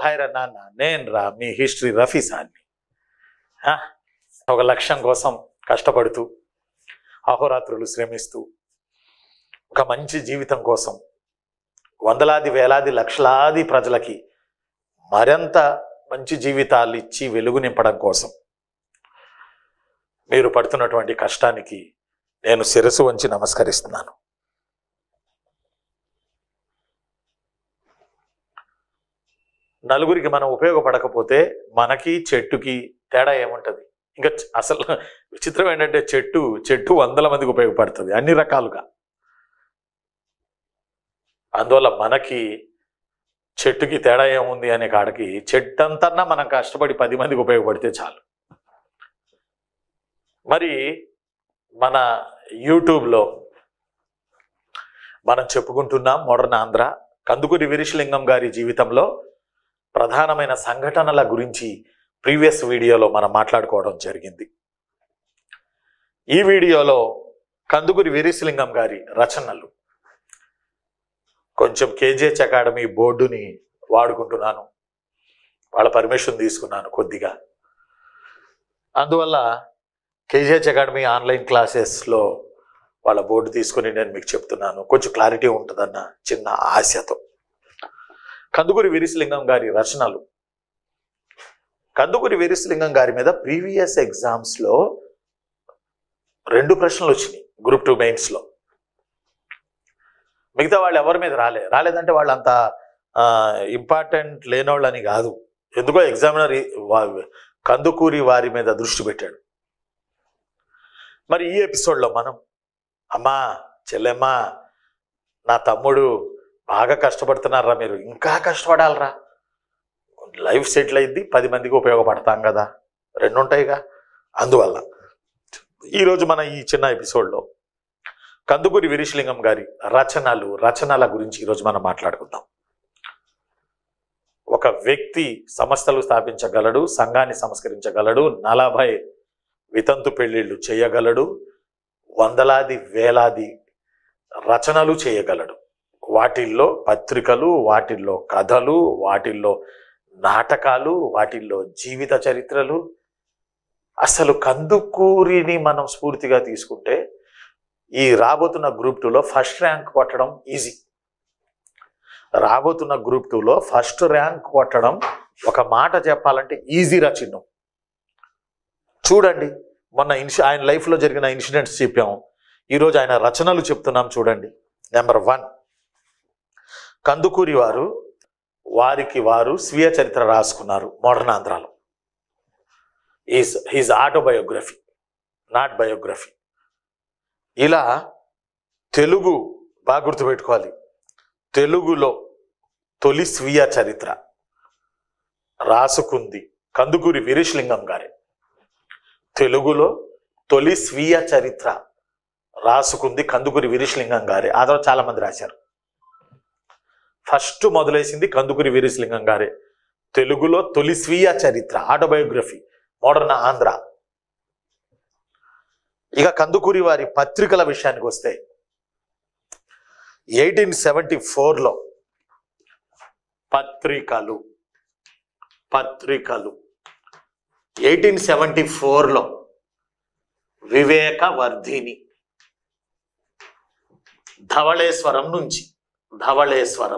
Hi రా నాన్న నేను రా మీ హిస్టరీ రఫీ సార్ని ఆ, ఒక లక్ష్యం కోసం కష్టపడుతూ అహోరాత్రులు శ్రమిస్తూ ఒక మంచి జీవితం కోసం వందలాది వేలాది లక్షలాది ప్రజలకి మరింత మంచి జీవితాలు ఇచ్చి వెలుగు నింపడం కోసం మీరు పడుతున్నటువంటి కష్టానికి నేను శిరసు వంచి నమస్కరిస్తున్నాను నలుగురికి మనం ఉపయోగపడకపోతే మనకి చెట్టుకి తేడా ఏముంటుంది ఇంకా చ- అసలు విచిత్రం ఏంటంటే చెట్టు చెట్టు వందల మందికి ఉపయోగపడుతుంది అన్ని రకాలుగా అందువల్ల మనకి చెట్టుకి తేడా ఏముంది అనే కాడకి చెట్టు అంతన్నా మనం కష్టపడి పది మందికి ఉపయోగపడితే చాలు మరి మన యూట్యూబ్లో మనం చెప్పుకుంటున్నాం మోడర్న్ ఆంధ్ర కందుకూరి వీరేశలింగం గారి జీవితంలో ప్రధానమైన సంఘటనల గురించి ప్రీవియస్ వీడియోలో మనం మాట్లాడుకోవడం జరిగింది ఈ వీడియోలో కందుకూరి వీరేశలింగం గారి రచనలు కొంచెం కేజీహెచ్ అకాడమీ బోర్డుని వాడుకుంటున్నాను వాళ్ళ పర్మిషన్ తీసుకున్నాను కొద్దిగా అందువల్ల కేజీహెచ్ అకాడమీ ఆన్లైన్ క్లాసెస్లో వాళ్ళ బోర్డు తీసుకుని నేను మీకు చెప్తున్నాను కొంచెం క్లారిటీ ఉంటుందన్న చిన్న ఆశతో కందుకూరి వీరేశలింగం గారి రచనలు కందుకూరి వీరేశలింగం గారి మీద ప్రీవియస్ ఎగ్జామ్స్లో రెండు ప్రశ్నలు వచ్చినాయి గ్రూప్ టూ మెయిన్స్లో మిగతా వాళ్ళు ఎవరి మీద రాలే రాలేదంటే వాళ్ళు అంత ఇంపార్టెంట్ లేనోళ్ళని కాదు ఎందుకో ఎగ్జామినర్ ఈ- వా- కందుకూరి వారి మీద దృష్టి పెట్టాడు మరి ఈ ఎపిసోడ్లో మనం అమ్మా చెల్లెమ్మా నా తమ్ముడు బాగా కష్టపడుతున్నారా మీరు ఇంకా కష్టపడాలరా లైఫ్ సెటిల్ అయింది పది మందికి ఉపయోగపడతాం కదా రెండు ఉంటాయిగా అందువల్ల ఈరోజు మన ఈ చిన్న ఎపిసోడ్లో కందుకూరి వీరేశలింగం గారి రచనలు రచనల గురించి ఈరోజు మనం మాట్లాడుకుందాం ఒక వ్యక్తి సంస్థలు స్థాపించగలడు సంఘాన్ని సంస్కరించగలడు నలభై వితంతు పెళ్లిళ్ళు చేయగలడు వందలాది వేలాది రచనలు చేయగలడు వాటిల్లో పత్రికలు వాటిల్లో కథలు వాటిల్లో నాటకాలు వాటిల్లో జీవిత చరిత్రలు అసలు కందుకూరిని మనం స్ఫూర్తిగా తీసుకుంటే ఈ రాబోతున్న గ్రూప్ టూలో ఫస్ట్ ర్యాంక్ కొట్టడం ఈజీ రాబోతున్న గ్రూప్ టూలో ఫస్ట్ ర్యాంక్ కొట్టడం ఒక మాట చెప్పాలంటే ఈజీరా చిన్నం చూడండి మొన్న ఇన్సి ఆయన లైఫ్లో జరిగిన ఇన్సిడెంట్స్ చెప్పాం ఈరోజు ఆయన రచనలు చెప్తున్నాం చూడండి నెంబర్ వన్ కందుకూరి వారు వారికి వారు స్వీయ చరిత్ర రాసుకున్నారు మోడర్న్ ఆంధ్రాలో is his autobiography not biography ఇలా తెలుగు బాగా గుర్తుపెట్టుకోవాలి తెలుగులో తొలి స్వీయ చరిత్ర రాసుకుంది కందుకూరి వీరేశలింగం గారే తెలుగులో తొలి స్వీయ చరిత్ర రాసుకుంది కందుకూరి వీరేశలింగం గారే ఆ తర్వాత చాలా మంది రాశారు ఫస్ట్ మొదలేసింది కందుకూరి వీరేశలింగం గారే తెలుగులో తొలి స్వీయ చరిత్ర ఆటోబయోగ్రఫీ మోడర్న్ ఆంధ్ర ఇక కందుకూరి వారి పత్రికల విషయానికి వస్తే ఎయిటీన్ సెవెంటీ ఫోర్లో పత్రికలు పత్రికలు ఎయిటీన్ సెవెంటీ ఫోర్లో వివేకవర్ధిని ధవళేశ్వరం నుంచి Dhavaleswaram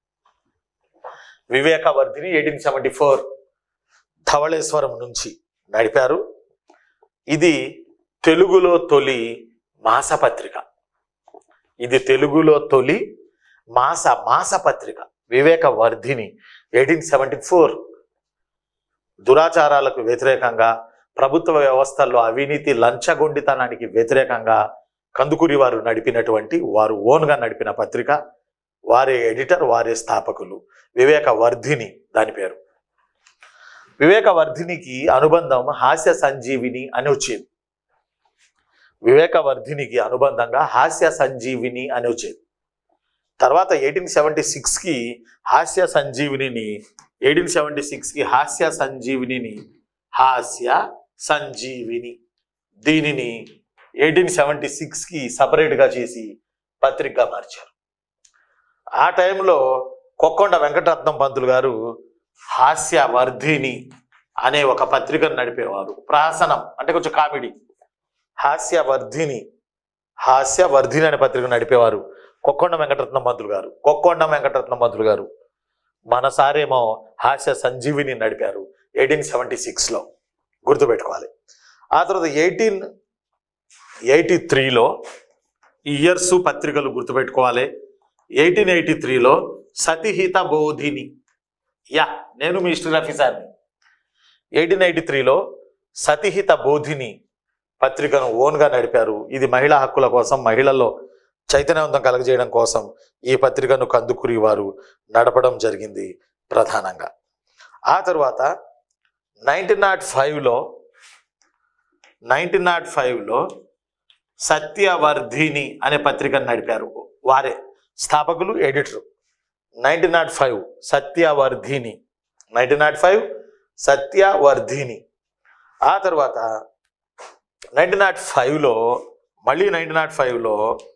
Vivekavardhini eighteen seventy four Dhavaleswaram నుంచి నడిపారు ఇది తెలుగులో తొలి మాసపత్రిక ఇది తెలుగులో తొలి మాస మాసపత్రిక వివేకవర్ధిని ఎయిటీన్ సెవెంటీ ఫోర్ దురాచారాలకు వ్యతిరేకంగా ప్రభుత్వ వ్యవస్థల్లో అవినీతి లంచగొండితనానికి వ్యతిరేకంగా కందుకూరి వారు నడిపినటువంటి వారు ఓన్గా నడిపిన పత్రిక వారే ఎడిటర్ వారే స్థాపకులు వివేకవర్ధిని దాని పేరు వివేకవర్ధినికి అనుబంధం హాస్య సంజీవిని అని వచ్చేది వివేకవర్ధినికి అనుబంధంగా హాస్య సంజీవిని అని వచ్చేది తర్వాత ఎయిటీన్ సెవెంటీ సిక్స్కి హాస్య సంజీవినిని ఎయిటీన్ సెవెంటీ సిక్స్కి హాస్య సంజీవినిని హాస్య సంజీవిని దీనిని ఎయిటీన్ సెవెంటీ సిక్స్కి సపరేట్గా చేసి పత్రికగా మార్చారు ఆ టైంలో కొక్కొండ వెంకటరత్నం పంతులు గారు హాస్యవర్ధిని అనే ఒక పత్రికను నడిపేవారు ప్రాసనం అంటే కొంచెం కామెడీ హాస్యవర్ధిని హాస్యవర్ధిని అనే పత్రికను నడిపేవారు కొక్కొండ వెంకటరత్నం మంత్రులు గారు కొక్కొండ వెంకటరత్నం మంత్రులు గారు మనసారేమో హాస్య సంజీవిని నడిపారు ఎయిటీన్ సెవెంటీ సిక్స్లో గుర్తుపెట్టుకోవాలి ఆ తర్వాత ఎయిటీన్ ఎయిటీ త్రీలో ఇయర్స్ పత్రికలు గుర్తుపెట్టుకోవాలి ఎయిటీన్ ఎయిటీ త్రీలో సతిహిత బోధిని యా నేను మీ హిస్టరీ ఆఫీసర్ని ఎయిటీన్ ఎయిటీ త్రీలో సతిహిత బోధిని పత్రికను ఓన్గా నడిపారు ఇది మహిళా హక్కుల కోసం మహిళల్లో చైతన్యవంతం కలగజేయడం కోసం ఈ పత్రికను కందుకూరి వారు నడపడం జరిగింది ప్రధానంగా ఆ తర్వాత నైన్టీన్ నాట్ ఫైవ్లో నైన్టీన్ నాట్ ఫైవ్లో సత్యవర్ధిని అనే పత్రికను నడిపారు వారే స్థాపకులు editor nineteen nought five Satyavardhini nineteen nought five Satyavardhini ఆ తర్వాత నైన్టీన్ నాట్ ఫైవ్లో మళ్ళీ నైన్టీన్ నాట్ ఫైవ్లో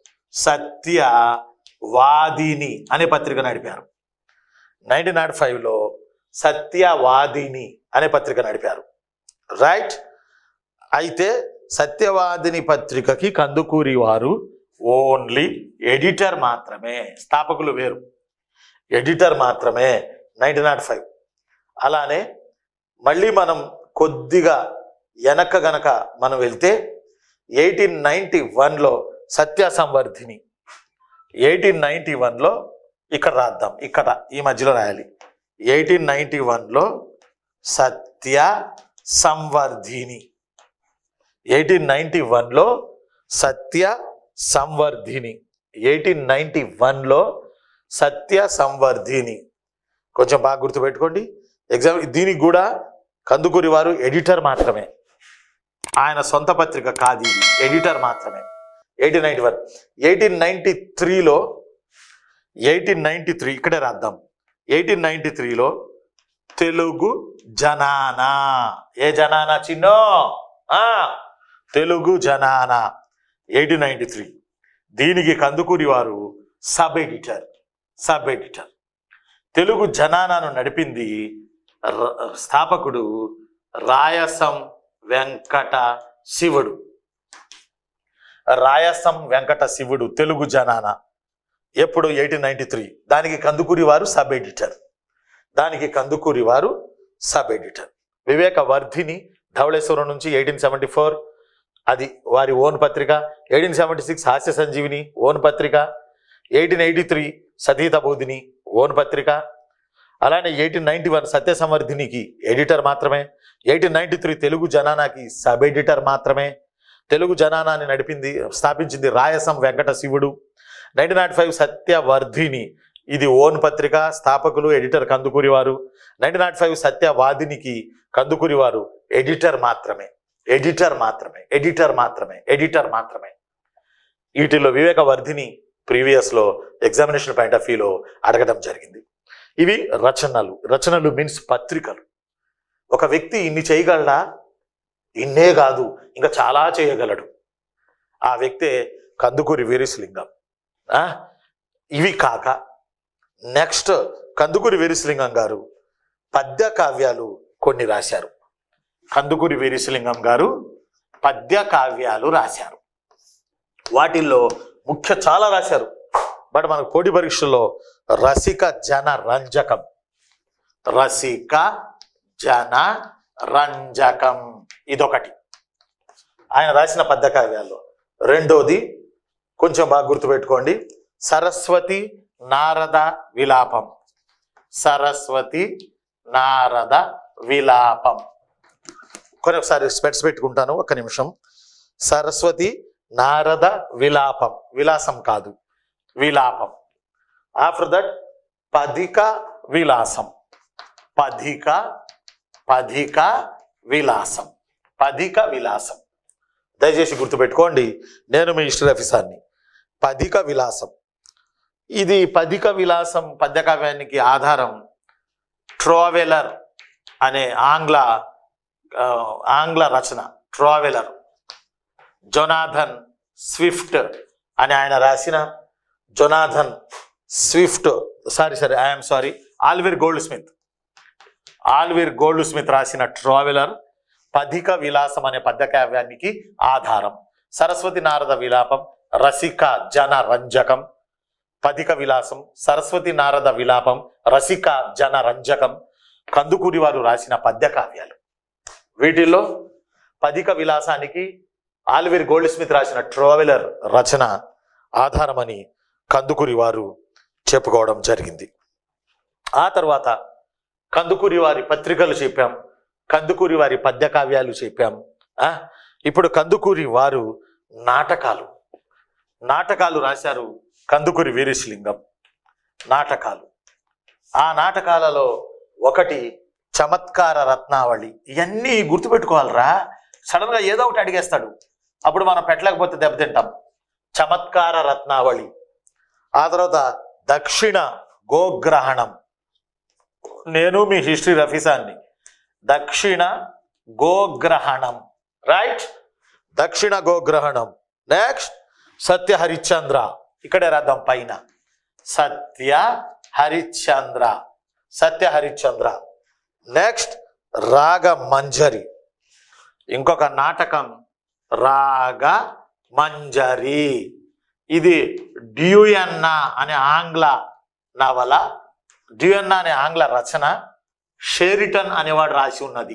సత్యవాదిని అనే పత్రిక నడిపారు నైన్టీన్ నాట్ ఫైవ్లో సత్యవాదిని అనే పత్రిక నడిపారు రైట్ అయితే సత్యవాదిని పత్రికకి కందుకూరి వారు ఓన్లీ ఎడిటర్ మాత్రమే స్థాపకులు వేరు ఎడిటర్ మాత్రమే నైన్టీన్ నాట్ ఫైవ్ అలానే మళ్ళీ మనం కొద్దిగా వెనక గనక మనం వెళ్తే ఎయిటీన్ నైంటీ వన్లో సత్య సంవర్ధిని ఎయిటీన్ నైంటీ వన్లో ఇక్కడ రాద్దాం ఇక్కడ ఈ మధ్యలో రాయాలి ఎయిటీన్ నైంటీ వన్లో సత్య సంవర్ధిని ఎయిటీన్ నైంటీ వన్లో సత్య సంవర్ధిని ఎయిటీన్ నైంటీ వన్లో సత్య సంవర్ధిని కొంచెం బాగా గుర్తుపెట్టుకోండి ఎగ్జామ్ దీనికి కూడా కందుకూరి వారు ఎడిటర్ మాత్రమే ఆయన సొంత పత్రిక కాదు ఇది ఎడిటర్ మాత్రమే eighteen ninety one eighteen ninety త్రీలో ఎయిటీన్ నైన్టీ త్రీ ఇక్కడే రాద్దాం ఎయిటీన్ నైన్టీ త్రీలో తెలుగు జనానా ఏ జనానా చిన్నో ఆ, Telugu Janana eighteen ninety three దీనికి కందుకూరి వారు sub editor sub editor Telugu జనానాను నడిపింది ర- స్థాపకుడు రాయసం వెంకట శివుడు రాయసం వెంకట శివుడు తెలుగు జనాన ఎప్పుడు ఎయిటీన్ నైన్టీ త్రీ దానికి కందుకూరి వారు సబ్ ఎడిటర్ దానికి కందుకూరి వారు సబ్ ఎడిటర్ వివేక వర్ధిని ధవళేశ్వరం నుంచి ఎయిటీన్ సెవెంటీ ఫోర్ అది వారి ఓన్ పత్రిక eighteen seventy six Hasya Sanjeevini own పత్రిక eighteen eighty three Satihita Bodhini own పత్రిక అలానే ఎయిటీన్ నైన్టీ వన్ సత్య సమర్థినికి ఎడిటర్ మాత్రమే ఎయిటీన్ నైన్టీ త్రీ తెలుగు జనానాకి సబ్ ఎడిటర్ మాత్రమే తెలుగు జనానాన్ని నడిపింది స్థాపించింది రాయసం వెంకట శివుడు నైన్టీన్ నాట్ ఫైవ్ సత్యవర్ధిని ఇది ఓన్ పత్రిక స్థాపకులు ఎడిటర్ కందుకూరి వారు నైన్టీన్ నాట్ ఫైవ్ సత్యవాదినికి కందుకూరి వారు ఎడిటర్ మాత్రమే ఎడిటర్ మాత్రమే ఎడిటర్ మాత్రమే ఎడిటర్ మాత్రమే వీటిలో వివేక వర్ధిని ప్రీవియస్లో ఎగ్జామినేషన్ పాయింట్ ఆఫ్ వ్యూలో అడగడం జరిగింది ఇవి రచనలు రచనలు మీన్స్ పత్రికలు ఒక వ్యక్తి ఇన్ని చేయగలడా ఇన్నే కాదు ఇంకా చాలా చేయగలడు ఆ వ్యక్తే కందుకూరి వీరేశలింగం ఆ? ఇవి కాక నెక్స్ట్ కందుకూరి వీరేశలింగం గారు పద్య కావ్యాలు కొన్ని రాశారు కందుకూరి వీరేశలింగం గారు పద్య కావ్యాలు రాశారు వాటిల్లో ముఖ్య చాలా రాశారు బట్ మనకు పోటీ పరీక్షల్లో రసిక జన రంజకం రసిక జన రంజకం ఇదొకటి ఆయన రాసిన పద్య కావ్యాల్లో రెండోది కొంచెం బాగా గుర్తుపెట్టుకోండి సరస్వతి నారద విలాపం సరస్వతి నారద విలాపం కొన్ని ఒకసారి స్పెట్స్ పెట్టుకుంటాను ఒక నిమిషం సరస్వతి నారద విలాపం విలాసం కాదు విలాపం ఆఫ్టర్ దట్ పధిక విలాసం పధిక పధిక విలాసం పధిక విలాసం దయచేసి గుర్తుపెట్టుకోండి నేను మీ హిస్టరీ ఆఫీసర్ని పధిక విలాసం ఇది పధిక విలాసం పద్యకావ్యానికి ఆధారం ట్రావెలర్ అనే ఆంగ్ల ఆ, ఆంగ్ల రచన ట్రావెలర్ జొనాథన్ స్విఫ్ట్ అని ఆయన రాసిన Jonathan Swift sorry sorry I'm sorry Oliver Goldsmith Oliver Goldsmith రాసిన ట్రావెలర్ పథిక విలాసం అనే పద్య కావ్యానికి ఆధారం సరస్వతి నారద విలాపం రసిక జన రంజకం పథిక విలాసం సరస్వతి నారద విలాపం రసిక జన రంజకం కందుకూరి వారు రాసిన పద్య కావ్యాలు వీటిల్లో పథిక విలాసానికి ఆల్వీర్ గోల్డ్ స్మిత్ రాసిన ట్రావెలర్ రచన ఆధారమని కందుకూరి వారు చెప్పుకోవడం జరిగింది ఆ తర్వాత కందుకూరి వారి పత్రికలు చెప్పాం కందుకూరి వారి పద్య కావ్యాలు చెప్పాం ఆ, ఇప్పుడు కందుకూరి వారు నాటకాలు నాటకాలు రాశారు కందుకూరి వీరేశలింగం నాటకాలు ఆ నాటకాలలో ఒకటి చమత్కార రత్నావళి ఇవన్నీ గుర్తుపెట్టుకోవాలరా సడన్గా ఏదో ఒకటి అడిగేస్తాడు అప్పుడు మనం పెట్టలేకపోతే దెబ్బతింటాం చమత్కార రత్నావళి ఆ తర్వాత దక్షిణ గోగ్రహణం నేను మీ హిస్టరీ రఫీసాన్ని దక్షిణ గోగ్రహణం రైట్ దక్షిణ గోగ్రహణం నెక్స్ట్ సత్య హరిశ్చంద్ర ఇక్కడే రాద్దాం పైన సత్య హరిశ్చంద్ర సత్య హరిశ్చంద్ర నెక్స్ట్ రాగ మంజరి ఇంకొక నాటకం రాగ మంజరి ఇది డ్యూయన్నా అనే ఆంగ్ల నవల డ్యూయన్నా అనే ఆంగ్ల రచన షేరిటన్ అనేవాడు రాసి ఉన్నది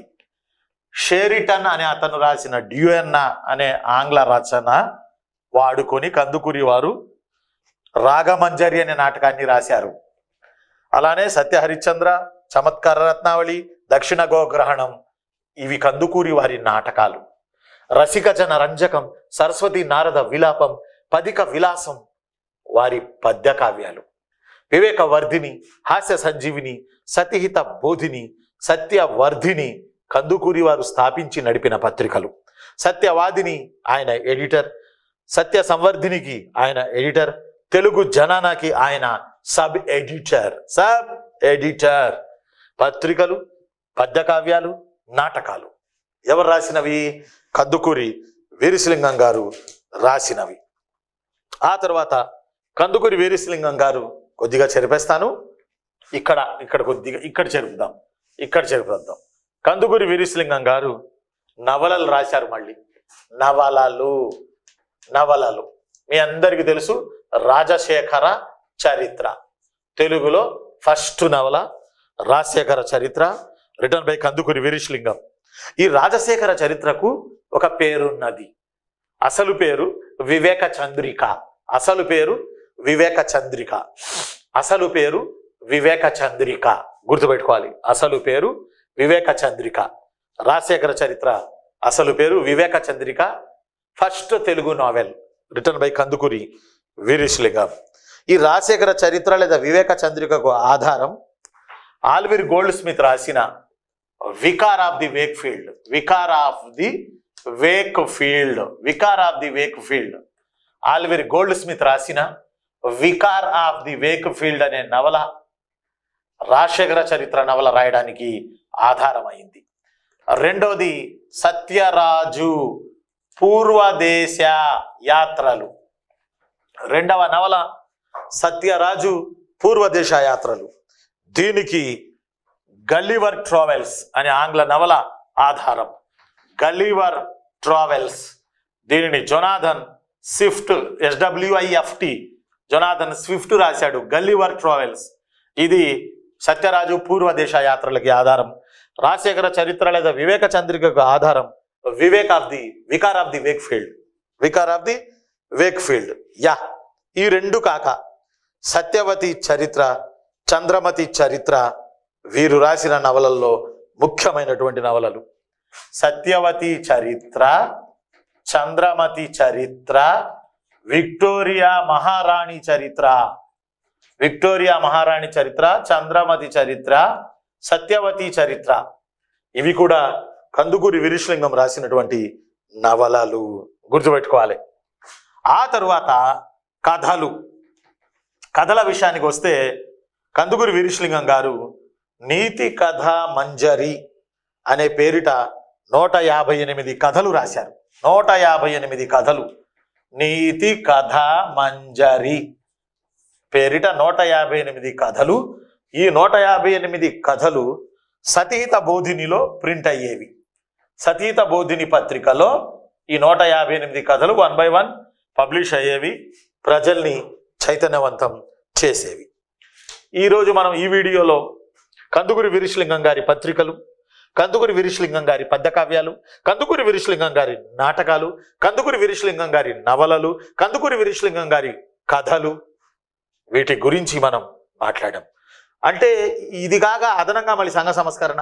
షేరిటన్ అనే అతను రాసిన డ్యూయన్నా అనే ఆంగ్ల రచన వాడుకొని కందుకూరి వారు రాగమంజరి అనే నాటకాన్ని రాశారు అలానే సత్య హరిశ్చంద్ర చమత్కార రత్నావళి దక్షిణ గోగ్రహణం ఇవి కందుకూరి వారి నాటకాలు రసిక జన రంజకం సరస్వతి నారద విలాపం పదిక విలాసం వారి పద్య కావ్యాలు వివేక వర్ధిని హాస్య సంజీవిని సతిహిత బోధిని సత్యవర్ధిని కందుకూరి వారు స్థాపించి నడిపిన పత్రికలు సత్యవాదిని ఆయన ఎడిటర్ సత్య సంవర్ధినికి ఆయన ఎడిటర్ తెలుగు జనానాకి ఆయన సబ్ ఎడిటర్ సబ్ ఎడిటర్ పత్రికలు పద్య కావ్యాలు నాటకాలు ఎవరు రాసినవి కందుకూరి వీరేశలింగం గారు రాసినవి ఆ తర్వాత కందుకూరి వీరేశలింగం గారు కొద్దిగా చెరిపేస్తాను ఇక్కడ ఇక్కడ కొద్దిగా ఇక్కడ చెరుపుదాం ఇక్కడ చెరుపుదాం కందుకూరి వీరేశలింగం గారు నవలలు రాశారు మళ్ళీ నవలలు నవలలు మీ అందరికీ తెలుసు రాజశేఖర చరిత్ర తెలుగులో ఫస్ట్ నవల రాజశేఖర చరిత్ర రిటర్న్ బై కందుకూరి వీరేశలింగం ఈ రాజశేఖర చరిత్రకు ఒక పేరున్నది అసలు పేరు వివేక చంద్రిక అసలు పేరు వివేక చంద్రిక అసలు పేరు వివేక చంద్రిక గుర్తుపెట్టుకోవాలి అసలు పేరు వివేక చంద్రిక రాజశేఖర చరిత్ర అసలు పేరు Viveka Chandrika first Telugu novel written by Kandukuri Veeresalingam ఈ రాజశేఖర చరిత్ర లేదా వివేక చంద్రికకు ఆధారం ఆల్విర్ గోల్డ్ స్మిత్ రాసిన Vicar of the Wakefield Vicar of the Wakefield Vicar of the Wakefield Oliver Goldsmith రాసిన Vicar of the Wakefield అనే నవల రాజశేఖర చరిత్ర నవల రాయడానికి ఆధారమైంది రెండోది సత్యరాజు పూర్వదేశ యాత్రలు రెండవ నవల సత్యరాజు పూర్వదేశ యాత్రలు దీనికి గల్లివర్ ట్రావెల్స్ అనే ఆంగ్ల నవల ఆధారం గల్లివర్ ట్రావెల్స్ దీనిని Jonathan Swift S W I F T Jonathan Swift రాశాడు గల్లివర్ ట్రావెల్స్ ఇది సత్యరాజు పూర్వదేశ యాత్రలకి ఆధారం రాజశేఖర చరిత్ర లేదా వివేక చంద్రికకు ఆధారం Vivek of the Vicar of the Wakefield Vicar of the Wakefield yeah ఈ రెండు కాక సత్యవతి చరిత్ర చంద్రమతి చరిత్ర వీరు రాసిన నవలల్లో ముఖ్యమైనటువంటి నవలలు సత్యవతి చరిత్ర చంద్రమతి చరిత్ర విక్టోరియా మహారాణి చరిత్ర విక్టోరియా మహారాణి చరిత్ర చంద్రమతి చరిత్ర సత్యవతి చరిత్ర ఇవి కూడా కందుకూరి విరిశలింగం రాసినటువంటి నవలలు గుర్తుపెట్టుకోవాలి ఆ తరువాత కథలు కథల విషయానికి వస్తే కందుకూరి వీరేశలింగం గారు నీతి కథ మంజరి అనే పేరిట నూట యాభై ఎనిమిది కథలు రాశారు నూట యాభై ఎనిమిది కథలు నీతి కథ మంజరి పేరిట నూట యాభై ఎనిమిది కథలు ఈ నూట యాభై ఎనిమిది కథలు సతీత బోధినిలో ప్రింట్ అయ్యేవి సతీత బోధిని పత్రికలో ఈ నూట యాభై ఎనిమిది కథలు వన్ బై వన్ పబ్లిష్ అయ్యేవి ప్రజల్ని చైతన్యవంతం చేసేవి ఈరోజు మనం ఈ వీడియోలో కందుకూరి వీరేశలింగం గారి పత్రికలు కందుకూరి వీరేశలింగం గారి పద్య కావ్యాలు కందుకూరి వీరేశలింగం గారి నాటకాలు కందుకూరి వీరేశలింగం గారి నవలలు కందుకూరి వీరేశలింగం గారి కథలు వీటి గురించి మనం మాట్లాడాం అంటే ఇది కాక అదనంగా మళ్ళీ సంఘ సంస్కరణ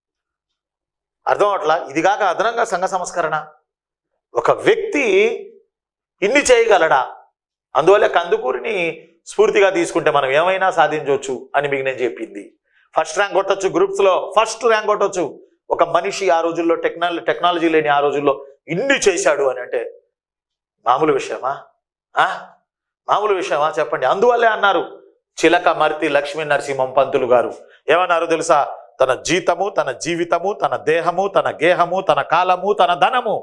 అర్థం అవట్లా ఇది కాక అదనంగా సంఘ సంస్కరణ ఒక వ్యక్తి ఇన్ని చేయగలడా అందువల్ల కందుకూరిని స్ఫూర్తిగా తీసుకుంటే మనం ఏమైనా సాధించవచ్చు అని మీకు నేను చెప్పింది ఫస్ట్ ర్యాంక్ కొట్టొచ్చు గ్రూప్స్లో ఫస్ట్ ర్యాంక్ కొట్టొచ్చు ఒక మనిషి ఆ రోజుల్లో టెక్నాలజీ టెక్నాలజీ లేని ఆ రోజుల్లో ఇన్ని చేశాడు అని అంటే మామూలు విషయమా ఆ? మామూలు విషయమా చెప్పండి అందువల్లే అన్నారు చిలక మర్తి లక్ష్మీ నరసింహం పంతులు గారు ఏమన్నారు తెలుసా తన జీతము తన జీవితము తన దేహము తన గేహము తన కాలము తన ధనము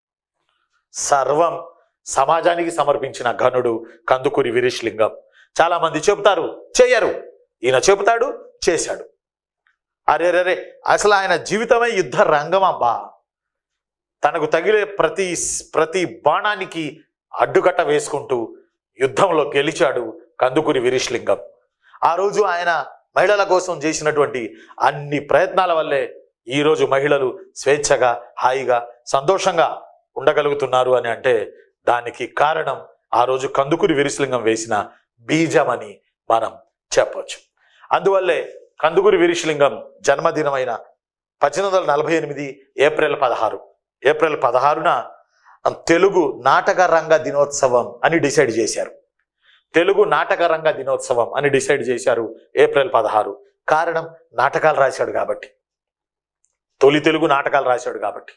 సర్వం సమాజానికి సమర్పించిన ఘనుడు కందుకూరి వీరేశలింగం చాలా మంది చెబుతారు చెయ్యరు ఈయన చెబుతాడు చేశాడు అరే రే అసలు ఆయన జీవితమే యుద్ధ రంగం అబ్బా తనకు తగిలే ప్రతి ప్రతి బాణానికి అడ్డుకట్ట వేసుకుంటూ యుద్ధంలో గెలిచాడు కందుకూరి వీరేశలింగం ఆ రోజు ఆయన మహిళల కోసం చేసినటువంటి అన్ని ప్రయత్నాల వల్లే ఈరోజు మహిళలు స్వేచ్ఛగా హాయిగా సంతోషంగా ఉండగలుగుతున్నారు అని అంటే దానికి కారణం ఆ రోజు కందుకూరి వీరేశలింగం వేసిన బీజమని మనం చెప్పొచ్చు అందువల్లే కందుకూరి వీరేశలింగం జన్మదినమైన పద్దెనిమిది వందల నలభై ఎనిమిది ఏప్రిల్ పదహారు ఏప్రిల్ పదహారున తెలుగు నాటక రంగ దినోత్సవం అని డిసైడ్ చేశారు తెలుగు నాటక రంగ దినోత్సవం అని డిసైడ్ చేశారు ఏప్రిల్ పదహారు కారణం నాటకాలు రాశాడు కాబట్టి తొలి తెలుగు నాటకాలు రాశాడు కాబట్టి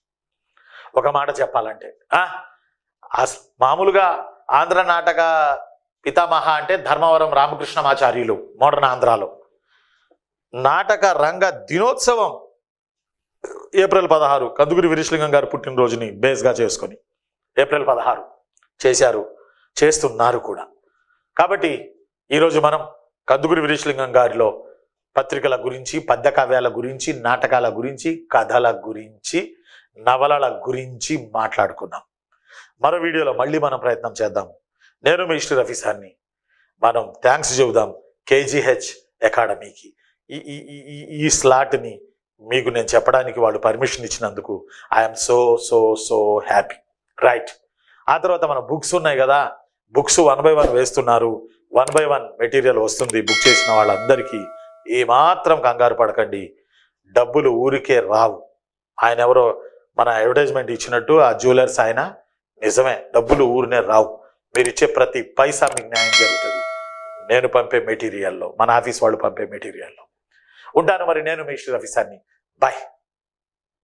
ఒక మాట చెప్పాలంటే ఆ, అస్- మామూలుగా ఆంధ్ర నాటక పితామహ అంటే ధర్మవరం రామకృష్ణమాచార్యులు మోడర్న్ ఆంధ్రాలో నాటక రంగ దినోత్సవం ఏప్రిల్ పదహారు కందుకూరి వీరేశలింగం గారు పుట్టినరోజుని బేస్గా చేసుకొని ఏప్రిల్ పదహారు చేశారు చేస్తున్నారు కూడా కాబట్టి ఈరోజు మనం కందుకూరి వీరేశలింగం గారిలో పత్రికల గురించి పద్య కావ్యాల గురించి నాటకాల గురించి కథల గురించి నవలల గురించి మాట్లాడుకున్నాం మరో వీడియోలో మళ్ళీ మనం ప్రయత్నం చేద్దాం నేను మీ ఇష్ట రఫీ సార్ని మనం థ్యాంక్స్ చెబుదాం కేజీహెచ్ అకాడమీకి ఈ ఈ ఈ- ఈ ఈ స్లాట్ని మీకు నేను చెప్పడానికి వాళ్ళు పర్మిషన్ ఇచ్చినందుకు I'm so so so happy right ఆ తర్వాత మన బుక్స్ ఉన్నాయి కదా బుక్స్ వన్ బై వన్ వేస్తున్నారు వన్ బై వన్ మెటీరియల్ వస్తుంది బుక్ చేసిన వాళ్ళందరికీ ఏమాత్రం కంగారు పడకండి డబ్బులు ఊరికే రావు ఆయన ఎవరో మన అడ్వర్టైజ్మెంట్ ఇచ్చినట్టు ఆ జ్యువెలర్స్ ఆయన నిజమే డబ్బులు ఊరినే రావు మీరు ఇచ్చే ప్రతి పైసా మీకు న్యాయం జరుగుతుంది నేను పంపే మెటీరియల్లో మన ఆఫీస్ వాళ్ళు పంపే మెటీరియల్లో ఉంటాను మరి నేను మీ శ్రీ రఫీ సార్ని బాయ్